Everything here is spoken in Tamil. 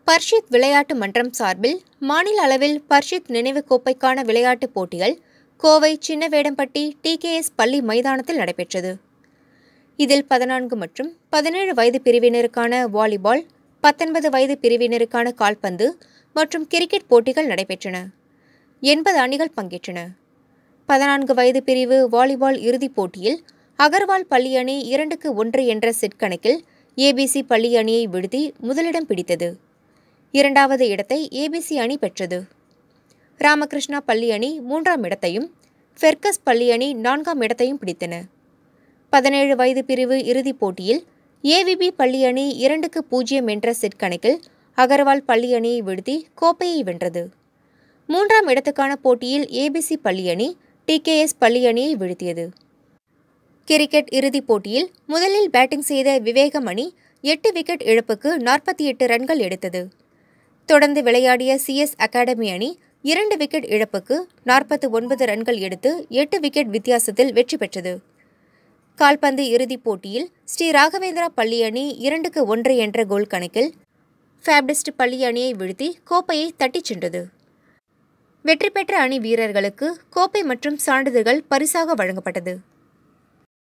பர்ஷித் விளையாட்டு மன்றம் சார்பில் மாநில அளவில் பர்ஷித் நினைவுக் கோப்பைக்கான விளையாட்டுப் போட்டிகள் கோவை சின்னவேடம்பட்டி டிகேஎஸ் பள்ளி மைதானத்தில் நடைபெற்றது இதில் பதினான்கு மற்றும் பதினேழு வயது பிரிவினருக்கான வாலிபால் பத்தொன்பது வயது பிரிவினருக்கான கால்பந்து மற்றும் கிரிக்கெட் போட்டிகள் நடைபெற்றன எண்பது அணிகள் பங்கேற்றன பதினான்கு வயது பிரிவு வாலிபால் இறுதிப் போட்டியில் அகர்வால் பள்ளி அணி இரண்டுக்கு ஒன்று என்ற செட் கணக்கில் ஏபிசி பள்ளி அணியை வீழ்த்தி முதலிடம் பிடித்தது இரண்டாவது இடத்தை ஏபிசி அணி பெற்றது ராமகிருஷ்ணா பள்ளி அணி மூன்றாம் இடத்தையும் ஃபெர்கஸ் பள்ளி அணி நான்காம் இடத்தையும் பிடித்தன பதினேழு வயது பிரிவு இறுதிப் போட்டியில் ஏவிபி பள்ளி அணி இரண்டுக்கு பூஜ்ஜியம் என்ற செட் கணக்கில் அகர்வால் பள்ளி அணியை வீழ்த்தி கோப்பையை வென்றது மூன்றாம் இடத்துக்கான போட்டியில் ஏபிசி பள்ளி அணி டிகேஎஸ் பள்ளி அணியை வீழ்த்தியது கிரிக்கெட் இறுதிப் போட்டியில் முதலில் பேட்டிங் செய்த விவேகம் அணி எட்டு விக்கெட் இழப்புக்கு நாற்பத்தி எட்டு ரன்கள் எடுத்தது தொடர்ந்து விளையாடிய சிஎஸ் அகாடமி அணி இரண்டு விக்கெட் இழப்புக்கு நாற்பத்து ஒன்பது ரன்கள் எடுத்து எட்டு விக்கெட் வித்தியாசத்தில் வெற்றி பெற்றது கால்பந்து இறுதிப் போட்டியில் ஸ்ரீ ராகவேந்திரா பள்ளி அணி இரண்டுக்கு ஒன்று என்ற கோல் கணக்கில் ஃபேப்டிஸ்ட் பள்ளி அணியை வீழ்த்தி கோப்பையை தட்டிச் சென்றது வெற்றி பெற்ற அணி வீரர்களுக்கு கோப்பை மற்றும் சான்றிதழ்கள் பரிசாக வழங்கப்பட்டது